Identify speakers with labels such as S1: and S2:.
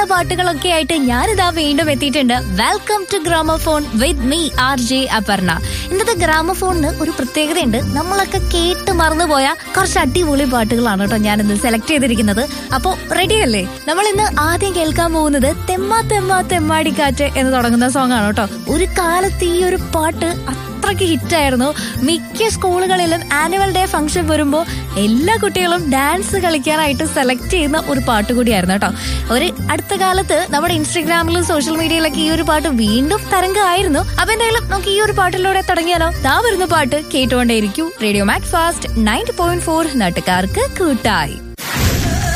S1: പാട്ടുകളൊക്കെ ആയിട്ട് ഞാനിതാ വീണ്ടും എത്തിയിട്ടുണ്ട് welcome to gramophone with me R J Aparna ഇന്നത്തെ ഗ്രാമഫോണിന് ഒരു പ്രത്യേകതയുണ്ട് നമ്മളൊക്കെ കേട്ട് മറന്നുപോയ കുറച്ച് അടിപൊളി പാട്ടുകളാണ് കേട്ടോ ഞാൻ ഇന്ന് സെലക്ട് ചെയ്തിരിക്കുന്നത് അപ്പോ റെഡി അല്ലേ നമ്മൾ ഇന്ന് ആദ്യം കേൾക്കാൻ പോകുന്നത് തെമ്മ തെമ്മ തെമ്മാടിക്കാറ്റ് എന്ന് തുടങ്ങുന്ന സോങ് ആണ് കേട്ടോ ഒരു കാലത്ത് ഈ ഒരു പാട്ട് അത്രയ്ക്ക് ഹിറ്റായിരുന്നു മിക്ക സ്കൂളുകളിലും ആനുവൽ ഡേ ഫംഗ്ഷൻ വരുമ്പോൾ എല്ലാ കുട്ടികളും ഡാൻസ് കളിക്കാനായിട്ട് സെലക്ട് ചെയ്യുന്ന ഒരു പാട്ട് കൂടിയായിരുന്നു കേട്ടോ ഒരു അടുത്ത കാലത്ത് നമ്മുടെ ഇൻസ്റ്റഗ്രാമിലും സോഷ്യൽ മീഡിയയിലൊക്കെ ഈ ഒരു പാട്ട് വീണ്ടും തരംഗമായിരുന്നു അപ്പൊ എന്തായാലും നമുക്ക് ഈ ഒരു പാട്ടിലൂടെ തുടങ്ങിയാലോ ദാ വരുന്ന പാട്ട് കേട്ടുകൊണ്ടേയിരിക്കൂ radio Mac fast ninety point four നാട്ടുകാർക്ക് കൂട്ടായി